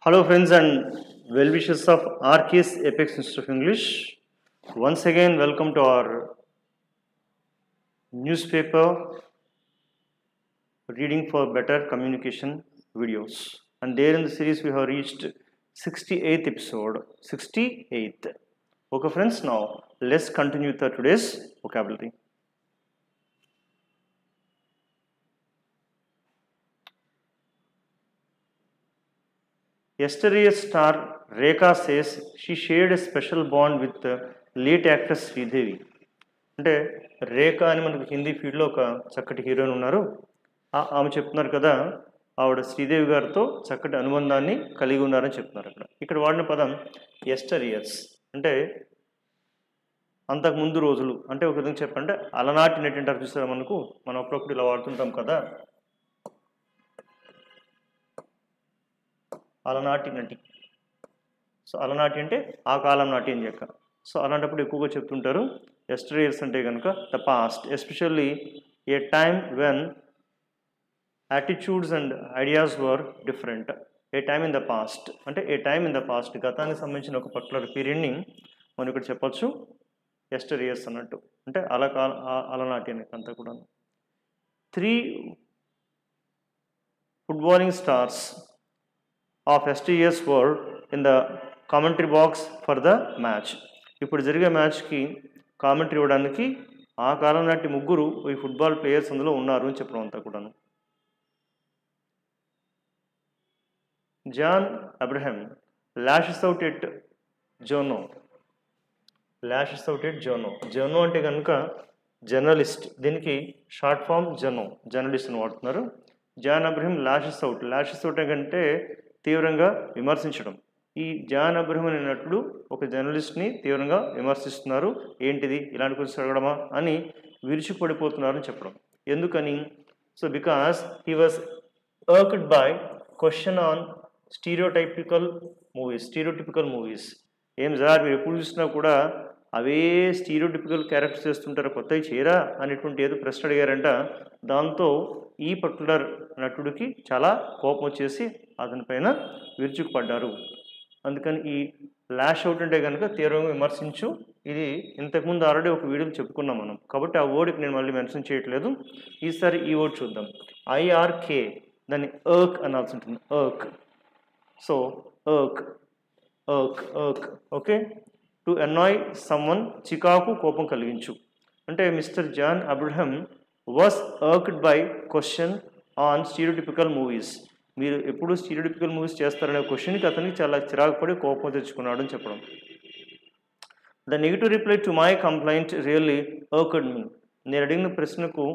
Hello, friends and well wishers of RK's Apex Institute of English. Once again, welcome to our newspaper reading for better communication videos. And there in the series, we have reached 68th episode. 68th. Okay, friends, now let's continue with the today's vocabulary. Yesterday's star Rekha says she shared a special bond with the late actress Sridevi. అంటే రేఖ అని మనకు హిందీ ఫీల్డ్లో ఒక చక్కటి heroine ఉన్నారు ఆ- ఆమె చెప్తున్నారు కదా ఆవిడ శ్రీదేవి గారితో చక్కటి అనుబంధాన్ని కలిగి ఉన్నారని చెప్తున్నారు అక్కడ ఇక్కడ వాడిన పదం ఎస్టర్ ఇయర్స్ అంటే అంతకు ముందు రోజులు అంటే ఒక విధంగా చెప్పంటే అలనాటి నటి అంటారు చూసారా మనకు మనం అప్పుడప్పుడు ఇలా వాడుతుంటాం కదా అలనాటి నటి సో అలనాటి అంటే ఆ కాలం నాటి అని చెక్క సో అలాంటప్పుడు ఎక్కువగా చెప్తుంటారు ఎస్టర్ ఇయర్స్ అంటే కనుక the past especially a time when attitudes and ideas were different a time in the past అంటే a time in the past గతానికి సంబంధించిన ఒక పర్టికులర్ పీరియడ్ని మనం ఇక్కడ చెప్పొచ్చు ఎస్టర్ ఇయర్స్ అన్నట్టు అంటే అలా కాల ఆ- అలనాటి అని అంతా కూడా three footballing stars of yesteryears world in the commentary box for the match ఇప్పుడు జరిగే మ్యాచ్కి కామెంటరీ ఇవ్వడానికి ఆ కాలం నాటి ముగ్గురు ఈ ఫుట్బాల్ ప్లేయర్స్ అందులో ఉన్నారు అని చెప్పడం అంతా కూడాను John Abraham lashes out at journos lashes out at journos journos అంటే కనుక జర్నలిస్ట్ దీనికి షార్ట్ ఫామ్ జనో జర్నలిస్ట్ అని వాడుతున్నారు John Abraham lashes out lashes out అంటే తీవ్రంగా విమర్శించడం ఈ జాన్ అబ్రహం అనే నటుడు ఒక జర్నలిస్ట్ని తీవ్రంగా విమర్శిస్తున్నారు ఏంటిది ఇలాంటి గురించి అడగడమా అని విరుచుకుపడిపోతున్నారని చెప్పడం ఎందుకని so because he was irked by question on stereotypical movies stereotypical movies ఏం సార్ మీరు ఎప్పుడు చూసినా కూడా అవే స్టీరియోటిపికల్ క్యారెక్టర్స్ చేస్తుంటారు కొత్తవి చేయరా అనేటువంటి ఏదో ప్రశ్న అడిగారంట దాంతో ఈ పర్టికులర్ నటుడికి చాలా కోపం వచ్చేసి అతని పైన విరుచుకుపడ్డారు అందుకని ఈ లాష్ అవుట్ అంటే కనుక తీవ్రంగా విమర్శించు ఇది ఇంతకుముందు ఆల్రెడీ ఒక వీడియోలో చెప్పుకున్నాం మనం కాబట్టి ఆ వర్డ్కి నేను మళ్ళీ మెన్షన్ చేయట్లేదు ఈసారి ఈ వర్డ్ చూద్దాం ఐఆర్కే దాన్ని అర్క్ అనాల్సి ఉంటుంది irk so irk irk irk okay to annoy someone చికాకు కోపం కలిగించు అంటే mister John Abraham was irked by question on stereotypical movies మీరు ఎప్పుడు స్టీరియోటిపికల్ మూవీస్ చేస్తారనే క్వశ్చన్కి అతనికి చాలా చిరాకు పడి కోపం తెచ్చుకున్నాడు అని చెప్పడం the negative reply to my complaint really irked me నేను అడిగిన ప్రశ్నకు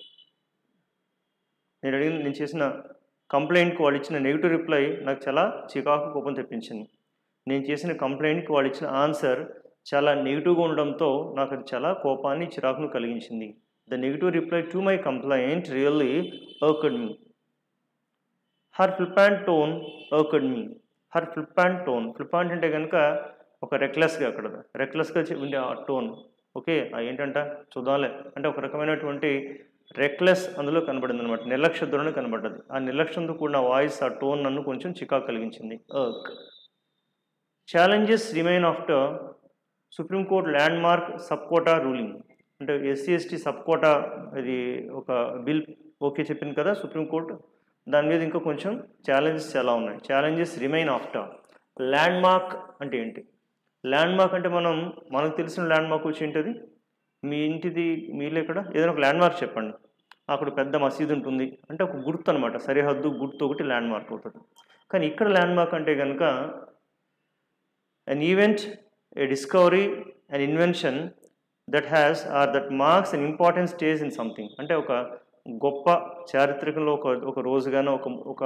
నేను అడిగిన నేను చేసిన కంప్లైంట్కి వాళ్ళు ఇచ్చిన నెగిటివ్ రిప్లై నాకు చాలా చికాకు కోపం తెప్పించింది నేను చేసిన కంప్లైంట్కి వాళ్ళు ఇచ్చిన ఆన్సర్ చాలా నెగిటివ్గా ఉండడంతో నాకు అది చాలా కోపాన్ని చిరాకును కలిగించింది the negative reply to my complaint really irked me her flippant tone irked me her flippant tone flippant అంటే కనుక ఒక రెక్లెస్గా అక్కడ రెక్లెస్గా ఉండే ఆ టోన్ ఓకే ఆ ఏంటంట చూద్దాంలే అంటే ఒక రకమైనటువంటి రెక్లెస్ అందులో కనబడింది అనమాట నిర్లక్ష్య ధోరణి కనబడ్డది ఆ నిర్లక్ష్యంతో కూడిన వాయిస్ ఆ టోన్ నన్ను కొంచెం చికాకు కలిగించింది irk challenges remain after supreme court landmark sub quota ruling అంటే ఎస్సీ ఎస్టీ సబ్ కోటా ఇది ఒక బిల్ ఓకే చెప్పింది కదా సుప్రీంకోర్టు దాని మీద ఇంకా కొంచెం ఛాలెంజెస్ చాలా ఉన్నాయి challenges remain after landmark అంటే ఏంటి ల్యాండ్ మార్క్ అంటే మనం మనకు తెలిసిన ల్యాండ్ మార్క్ వచ్చి ఏంటది మీ ఇంటిది మీ ఇల్లు ఎక్కడ ఏదైనా ఒక ల్యాండ్ మార్క్ చెప్పండి అక్కడ పెద్ద మసీదు ఉంటుంది అంటే ఒక గుర్తు అనమాట సరిహద్దు గుర్తు ఒకటి ల్యాండ్ మార్క్ అవుతుంది కానీ ఇక్కడ ల్యాండ్ మార్క్ అంటే కనుక an event, a discovery, an invention that has or that marks an important stage in something. అంటే ఒక గొప్ప చారిత్రకంలో ఒక ఒక రోజుగానో ఒక ఒక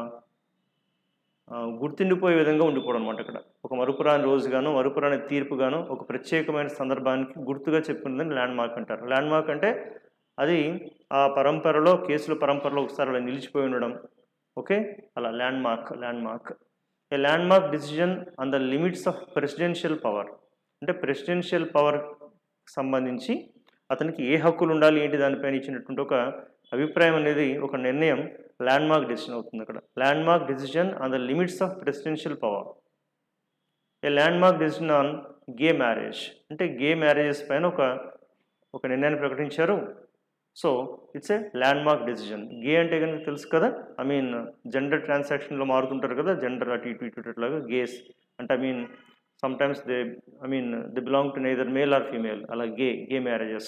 ఆ, గుర్తుండిపోయే విధంగా ఉండిపోవడం అనమాట అక్కడ ఒక మరుపురాని రోజుగాను మరుపురాని తీర్పుగాను ఒక ప్రత్యేకమైన సందర్భానికి గుర్తుగా చెప్పుకున్నదని ల్యాండ్ మార్క్ అంటారు ల్యాండ్ మార్క్ అంటే అది ఆ పరంపరలో కేసుల పరంపరలో ఒకసారి అలా నిలిచిపోయి ఉండడం ఓకే అలా landmark landmark a landmark decision on the limits of presidential power అంటే ప్రెసిడెన్షియల్ పవర్ సంబంధించి అతనికి ఏ హక్కులు ఉండాలి ఏంటి దానిపైన ఇచ్చినటువంటి ఒక అభిప్రాయం అనేది ఒక నిర్ణయం ల్యాండ్ మార్క్ డెసిషన్ అవుతుంది అక్కడ landmark decision on the limits of presidential power a landmark decision on gay marriage అంటే గే మ్యారేజెస్ పైన ఒక ఒక నిర్ణయాన్ని ప్రకటించారు so it's a landmark decision gay అంటే కనుక తెలుసు కదా ఐ మీన్ జెండర్ ట్రాన్సాక్షన్లో మారుతుంటారు కదా జెండర్ అటు ఇటు ఇటు ఇట్లాగా గేస్ అంటే I mean sometimes they I mean they belong to neither male or female అలా gay gay marriages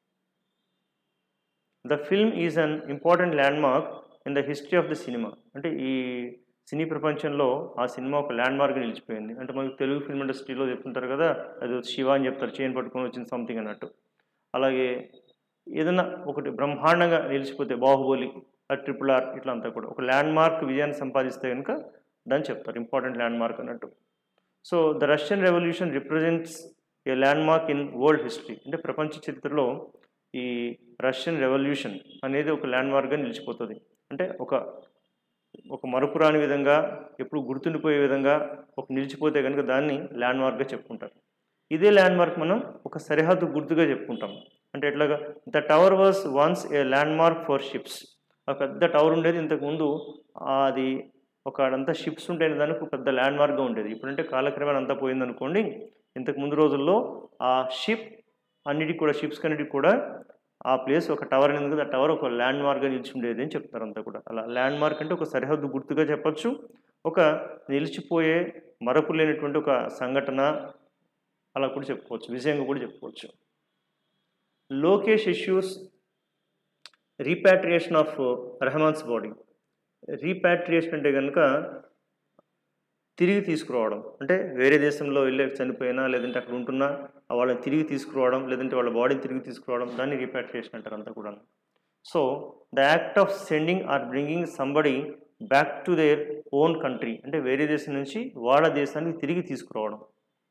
the film is an important landmark in the history of the cinema అంటే ఈ సినీ ప్రపంచంలో ఆ cinema ఒక land mark నిలిచిపోయింది అంటే మనకి Telugu film ఇండస్ట్రీలో చెప్తుంటారు కదా అది శివ అని చెప్తారు చైన్ పట్టుకొని వచ్చింది సంథింగ్ అన్నట్టు అలాగే ఏదైనా ఒకటి బ్రహ్మాండంగా నిలిచిపోతే బాహుబలి ట్రిపుల్ ఆర్ ఇట్లా అంతా కూడా ఒక ల్యాండ్ మార్క్ విజయాన్ని సంపాదిస్తే కనుక దాన్ని చెప్తారు ఇంపార్టెంట్ ల్యాండ్ మార్క్ అన్నట్టు so the Russian revolution represents a landmark in world history అంటే ప్రపంచ చరిత్రలో ఈ రష్యన్ రెవల్యూషన్ అనేది ఒక ల్యాండ్ మార్క్గా నిలిచిపోతుంది అంటే ఒక ఒక మరపురాని విధంగా ఎప్పుడు గుర్తుండిపోయే విధంగా ఒక నిలిచిపోతే కనుక దాన్ని ల్యాండ్ మార్క్గా చెప్పుకుంటారు ఇదే ల్యాండ్ మార్క్ మనం ఒక సరిహద్దు గుర్తుగా చెప్పుకుంటాం అంటే ఎట్లాగా the tower was once a landmark for ships ఒక పెద్ద టవర్ ఉండేది ఇంతకుముందు అది ఒక అడంతా షిప్స్ ఉంటే దానికి ఒక పెద్ద ల్యాండ్ మార్క్గా ఉండేది ఇప్పుడంటే కాలక్రమేణా అంతా పోయిందనుకోండి ఇంతకు ముందు రోజుల్లో ఆ షిప్ అన్నిటికి కూడా షిప్స్ అన్నిటికి కూడా ఆ ప్లేస్ ఒక టవర్ అనేది కదా ఆ టవర్ ఒక ల్యాండ్ మార్క్గా నిలిచి ఉండేది అని చెప్తారు అంతా కూడా అలా ల్యాండ్ మార్క్ అంటే ఒక సరిహద్దు గుర్తుగా చెప్పొచ్చు ఒక నిలిచిపోయే మరపు లేనటువంటి ఒక సంఘటన అలా కూడా చెప్పుకోవచ్చు విజయంగా కూడా చెప్పుకోవచ్చు Lokesh issues repatriation of Rahman's body repatriation అంటే కనుక తిరిగి తీసుకురావడం అంటే వేరే దేశంలో వెళ్ళి చనిపోయినా లేదంటే అక్కడ ఉంటున్నా వాళ్ళని తిరిగి తీసుకురావడం లేదంటే వాళ్ళ బాడీని తిరిగి తీసుకురావడం దాన్ని రీపాట్రియేషన్ అంటారు అంతా కూడా so the act of sending or bringing somebody back to their own country అంటే వేరే దేశం నుంచి వాళ్ళ దేశానికి తిరిగి తీసుకురావడం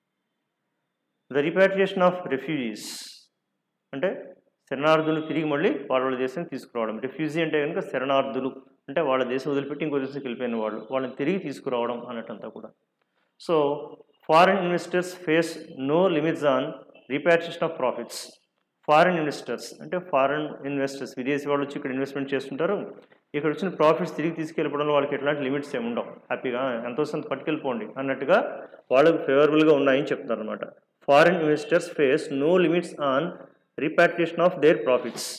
ద రిపాట్రియేషన్ ఆఫ్ రెఫ్యూజీస్ అంటే శరణార్థులు తిరిగి మళ్ళీ వాళ్ళ వాళ్ళ దేశానికి తీసుకురావడం రెఫ్యూజీ అంటే కనుక శరణార్థులు అంటే వాళ్ళ దేశం వదిలిపెట్టి ఇంకో దేశంకి వెళ్ళిపోయిన వాళ్ళు వాళ్ళని తిరిగి తీసుకురావడం అన్నట్టంతా కూడా so foreign investors face no limits on repatriation of profits foreign investors అంటే ఫారిన్ ఇన్వెస్టర్స్ విదేశీ వాళ్ళు వచ్చి ఇక్కడ ఇన్వెస్ట్మెంట్ చేస్తుంటారు ఇక్కడ వచ్చిన ప్రాఫిట్స్ తిరిగి తీసుకెళ్ళిపోవడంలో వాళ్ళకి ఎట్లాంటి లిమిట్స్ ఏమి ఉండవు హ్యాపీగా ఎంతో సంత పట్టుకెళ్ళిపోండి అన్నట్టుగా వాళ్ళకు ఫేవరబుల్గా ఉన్నాయని చెప్తారు అనమాట foreign investors face no limits on repatriation of their profits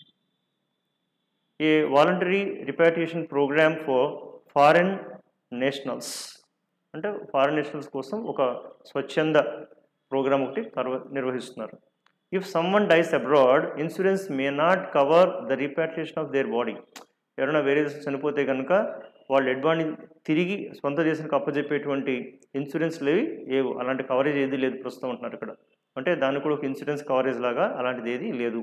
a voluntary repatriation program for foreign nationals అంటే ఫారిన్ నేషనల్స్ కోసం ఒక స్వచ్ఛంద ప్రోగ్రామ్ ఒకటి తర్వ నిర్వహిస్తున్నారు if someone dies abroad insurance may not cover the repatriation of their body ఎవరైనా వేరే దేశం చనిపోతే కనుక వాళ్ళు డెడ్ బాడీ తిరిగి సొంత దేశానికి అప్పచెప్పేటువంటి ఇన్సూరెన్స్లు ఏవి ఏవు అలాంటి కవరేజ్ ఏది లేదు ప్రస్తుతం అంటున్నారు ఇక్కడ అంటే దానికి కూడా ఒక ఇన్సూరెన్స్ కవరేజ్ లాగా అలాంటిది ఏది లేదు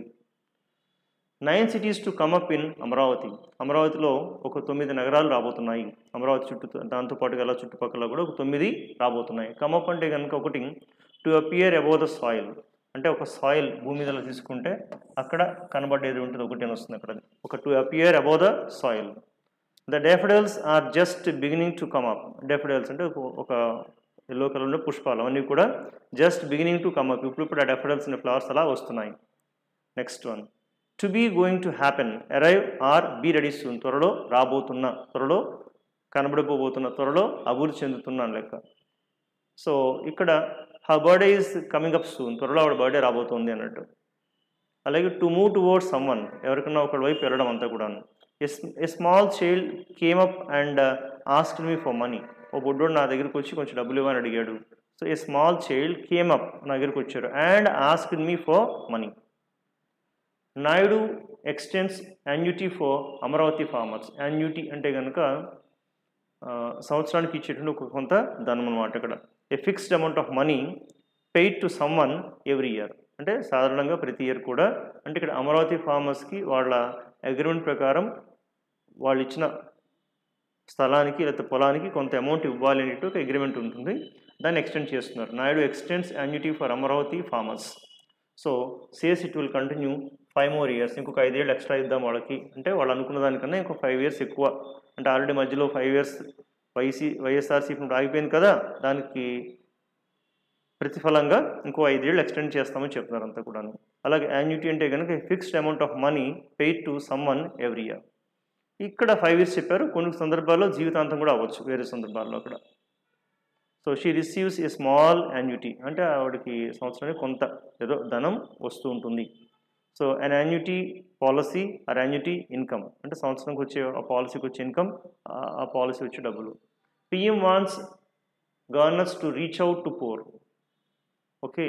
nine cities to come up in Amaravati అమరావతిలో ఒక తొమ్మిది నగరాలు రాబోతున్నాయి అమరావతి చుట్టూ దాంతోపాటు గల చుట్టుపక్కల కూడా ఒక తొమ్మిది రాబోతున్నాయి కమప్ అంటే కనుక ఒకటి to appear above the soil అంటే ఒక సాయిల్ భూమి మీద తీసుకుంటే అక్కడ కనబడేది ఉంటుంది ఒకటి అని వస్తుంది అక్కడ ఒక to appear above the soil the daffodils are just beginning to come up daffodils అంటే ఒక- ఒక ఎల్లో కలర్లో పుష్పాలు అవన్నీ కూడా just beginning to come up ఇప్పుడు ఇప్పుడు ఆ డెఫడల్స్ అనే ఫ్లవర్స్ అలా వస్తున్నాయి next one to be going to happen arrive or be ready soon త్వరలో రాబోతున్న త్వరలో కనబడిపోబోతున్న త్వరలో అభివృద్ధి చెందుతున్నాను లెక్క సో ఇక్కడ her birthday is coming up soon త్వరలో ఆవిడ బర్త్డే రాబోతుంది అన్నట్టు అలాగే టు మూవ్ టువర్డ్స్ సమ్మన్ ఎవరికన్నా ఒకటి వైపు వెళ్ళడం అంతా కూడాను a small child came up and ask me for money ఓ బుడ్డోడు నా దగ్గరికి వచ్చి కొంచెం డబ్బులు ఇవ్వని అడిగాడు so a small child came up నా దగ్గరికి వచ్చారు and ask me for money Naidu extends annuity for Amaravati farmers annuity అంటే కనుక ఆ, సంవత్సరానికి ఇచ్చేటువంటి ఒక కొంత ధనం అనమాట ఇక్కడ a fixed amount of money paid to someone every year అంటే సాధారణంగా ప్రతి ఇయర్ కూడా అంటే ఇక్కడ అమరావతి ఫార్మర్స్కి వాళ్ళ అగ్రిమెంట్ ప్రకారం వాళ్ళు ఇచ్చిన స్థలానికి లేకపోతే పొలానికి కొంత అమౌంట్ ఇవ్వాలి అనేట్టు ఒక అగ్రిమెంట్ ఉంటుంది దాన్ని ఎక్స్టెండ్ చేస్తున్నారు Naidu extends annuity for Amaravati farmers so says it will continue five more years ఇంకొక ఐదేళ్ళు ఎక్స్ట్రా ఇద్దాం వాళ్ళకి అంటే వాళ్ళు అనుకున్న దానికన్నా ఇంకో ఫైవ్ ఇయర్స్ ఎక్కువ అంటే ఆల్రెడీ మధ్యలో ఫైవ్ ఇయర్స్ వైసీ వైఎస్ఆర్సీపీ ఇప్పుడు ఆగిపోయింది కదా దానికి ప్రతిఫలంగా ఇంకో ఐదేళ్ళు ఎక్స్టెండ్ చేస్తామని చెప్తున్నారు అంతా కూడాను అలాగే యాన్యుటీ అంటే కనుక fixed amount of money paid to someone every year ఇక్కడ ఫైవ్ ఇయర్స్ చెప్పారు కొన్ని సందర్భాల్లో జీవితాంతం కూడా అవ్వచ్చు వేరే సందర్భాల్లో అక్కడ so she receives a small annuity అంటే ఆవిడకి సంవత్సరానికి కొంత ఏదో ధనం వస్తూ ఉంటుంది so an annuity policy or annuity income అంటే సంవత్సరానికి వచ్చే ఆ పాలసీకి వచ్చే ఇన్కమ్ ఆ పాలసీ వచ్చే డబ్బులు PM wants governors to reach out to poor okay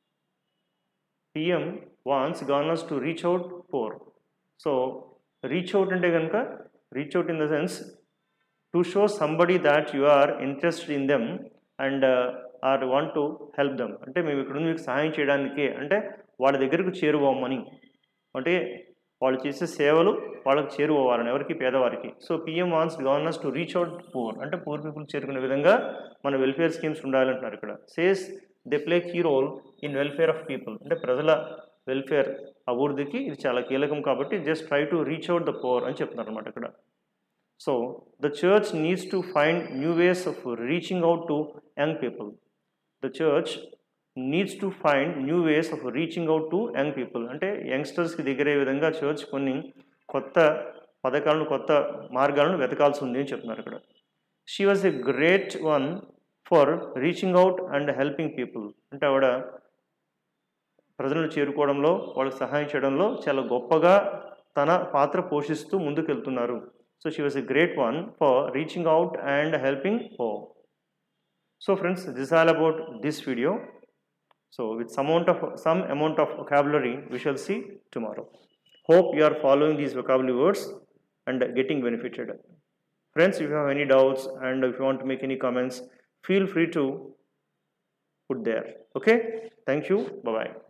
PM wants governors to reach out poor so reach out అంటే కనుక reach out in the sense to show somebody that you are interested in them and or want to help them అంటే మేము ఇక్కడ మీకు సహాయం చేయడానికి అంటే వాళ్ళ దగ్గరకు చేరువమ్మని అంటే వాళ్ళు చేసే సేవలు వాళ్ళకి చేరువవ్వాలని ఎవరికి పేదవారికి so PM wants governors to reach out poor అంటే పూర్ పీపుల్ చేరుకునే విధంగా మన వెల్ఫేర్ స్కీమ్స్ ఉండాలంటున్నారు ఇక్కడ says they play key role in welfare of people అంటే ప్రజల వెల్ఫేర్ అభివృద్ధికి ఇది చాలా కీలకం కాబట్టి just try to reach out the poor అని చెప్తున్నారు అనమాట ఇక్కడ so the church needs to find new ways of reaching out to young people the church needs to find new ways of reaching out to young people అంటే యంగ్స్టర్స్కి దగ్గరే విధంగా church కొన్ని కొత్త పథకాలను కొత్త మార్గాలను వెతకాల్సి ఉంది అని చెప్తున్నారు ఇక్కడ she was a great one for reaching out and helping people అంటే ఆవిడ ప్రజలను చేరుకోవడంలో వాళ్ళకి సహాయం చేయడంలో చాలా గొప్పగా తన పాత్ర పోషిస్తూ ముందుకు వెళ్తున్నారు so she was a great one for reaching out and helping oh so friends this all about this video So with some amount of some amount of vocabulary, we shall see tomorrow. Hope you are following these vocabulary words and getting benefited. Friends, if you have any doubts and if you want to make any comments, feel free to put there. Okay? Thank you. Bye bye.